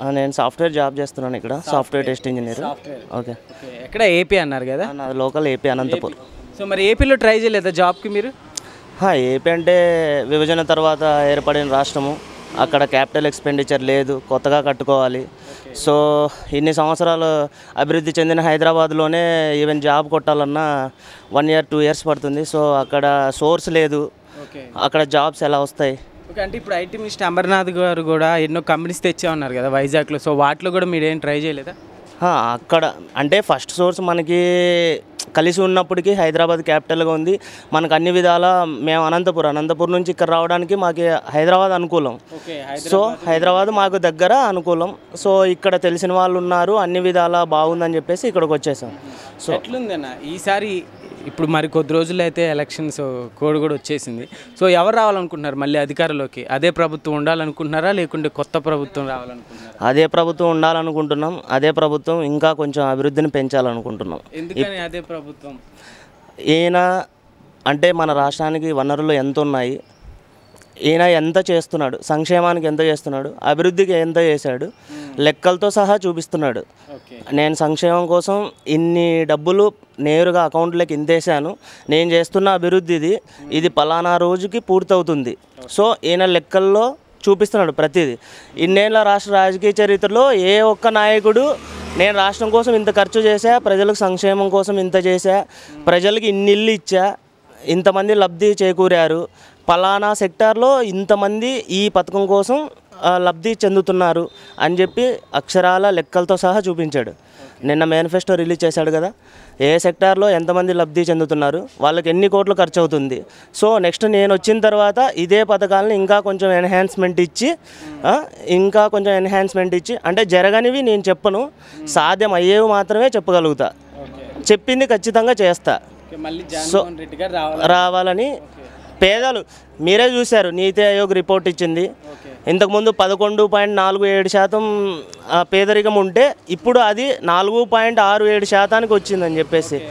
ఆ, నేను software job చేస్తున్నాను ఇక్కడ software test engineer software okay okay ఎక్కడ ఏపీ అన్నారు కదా నాది లోకల్ ఏపీ అనంతపూర్ సో మరి ఏపీలో ట్రై చేయలేదా జాబ్కి మీరు హా, ఏపీ అంటే విభజన తర్వాత ఏర్పడిన రాష్ట్రము అక్కడ క్యాపిటల్ ఎక్స్పెండిచర్ లేదు కొత్తగా కట్టుకోవాలి సో ఇన్ని సంవత్సరాలు అభివృద్ధి చెందిన హైదరాబాద్లోనే ఈవెన్ జాబ్ కొట్టాలన్నా వన్ ఇయర్ టూ ఇయర్స్ పడుతుంది సో అక్కడ సోర్స్ లేదు ఓకే అక్కడ జాబ్స్ ఎలా వస్తాయి ఓకే అంటే ఇప్పుడు ఐటీ మినిస్టర్ అమర్నాథ్ గారు కూడా ఎన్నో కంపెనీస్ తెచ్చా ఉన్నారు కదా వైజాగ్లో సో వాటిలో కూడా మీరు ఏం ట్రై చేయలేదా హా, అక్కడ అంటే ఫస్ట్ సోర్స్ మనకి కలిసి ఉన్నప్పటికీ హైదరాబాద్ క్యాపిటల్గా ఉంది మనకు అన్ని విధాల మేము అనంతపురం అనంతపురం నుంచి ఇక్కడ రావడానికి మాకు హైదరాబాద్ అనుకూలం ఓకే సో హైదరాబాద్ మాకు దగ్గర అనుకూలం సో ఇక్కడ తెలిసిన వాళ్ళు ఉన్నారు అన్ని విధాలా బాగుందని చెప్పేసి ఇక్కడికి వచ్చేసాం సో ఎట్లుందన్న ఈసారి ఇప్పుడు మరి కొద్ది రోజుల్లో అయితే ఎలక్షన్స్ కోడ్ కూడా వచ్చేసింది సో ఎవరు రావాలనుకుంటున్నారు మళ్ళీ అధికారంలోకి అదే ప్రభుత్వం ఉండాలనుకుంటున్నారా లేకుంటే కొత్త ప్రభుత్వం రావాలనుకుంటున్నారా అదే ప్రభుత్వం ఉండాలనుకుంటున్నాం అదే ప్రభుత్వం ఇంకా కొంచెం అభివృద్ధిని పెంచాలనుకుంటున్నాం ఎందుకని అదే ప్రభుత్వం ఈయన అంటే మన రాష్ట్రానికి వనరులు ఎంత ఉన్నాయి ఈయన ఎంత చేస్తున్నాడు సంక్షేమానికి ఎంత చేస్తున్నాడు అభివృద్ధికి ఎంత చేశాడు లెక్కలతో సహా చూపిస్తున్నాడు ఓకే నేను సంక్షేమం కోసం ఇన్ని డబ్బులు నేరుగా అకౌంట్లోకి ఇంతేసాను నేను చేస్తున్న అభివృద్ధి ఇది ఇది పలానా రోజుకి పూర్తవుతుంది సో ఈయన లెక్కల్లో చూపిస్తున్నాడు ప్రతిదీ ఇన్నేళ్ల రాష్ట్ర రాజకీయ చరిత్రలో ఏ ఒక్క నాయకుడు నేను రాష్ట్రం కోసం ఇంత ఖర్చు చేశా ప్రజలకు సంక్షేమం కోసం ఇంత చేశా ప్రజలకు ఇన్ని ఇల్లు ఇచ్చా ఇంతమంది లబ్ధి చేకూరారు పలానా సెక్టార్లో ఇంతమంది ఈ పథకం కోసం ఆ, లబ్ధి చెందుతున్నారు అని చెప్పి అక్షరాల లెక్కలతో సహా చూపించాడు నిన్న మేనిఫెస్టో రిలీజ్ చేశాడు కదా ఏ సెక్టార్లో ఎంతమంది లబ్ధి చెందుతున్నారు వాళ్ళకి ఎన్ని కోట్లు ఖర్చు అవుతుంది సో నెక్స్ట్ నేను వచ్చిన తర్వాత ఇదే పథకాలను ఇంకా కొంచెం ఎన్హాన్స్మెంట్ ఇచ్చి ఆ, ఇంకా కొంచెం ఎన్హాన్స్మెంట్ ఇచ్చి అంటే జరగనివి నేను చెప్పను సాధ్యం అయ్యేవి మాత్రమే చెప్పగలుగుతా ఓకే చెప్పింది ఖచ్చితంగా చేస్తా ఓకే మళ్ళీ జగన్మోహన్ రెడ్డి గారు రావాలి రావాలని పేదలు మీరే చూశారు నీతి ఆయోగ్ రిపోర్ట్ ఇచ్చింది ఓకే ఇంతకుముందు పదకొండు పాయింట్ నాలుగు ఏడు శాతం ఆ, పేదరికం ఉంటే ఇప్పుడు అది నాలుగు పాయింట్ ఆరు ఏడు శాతానికి వచ్చిందని చెప్పేసి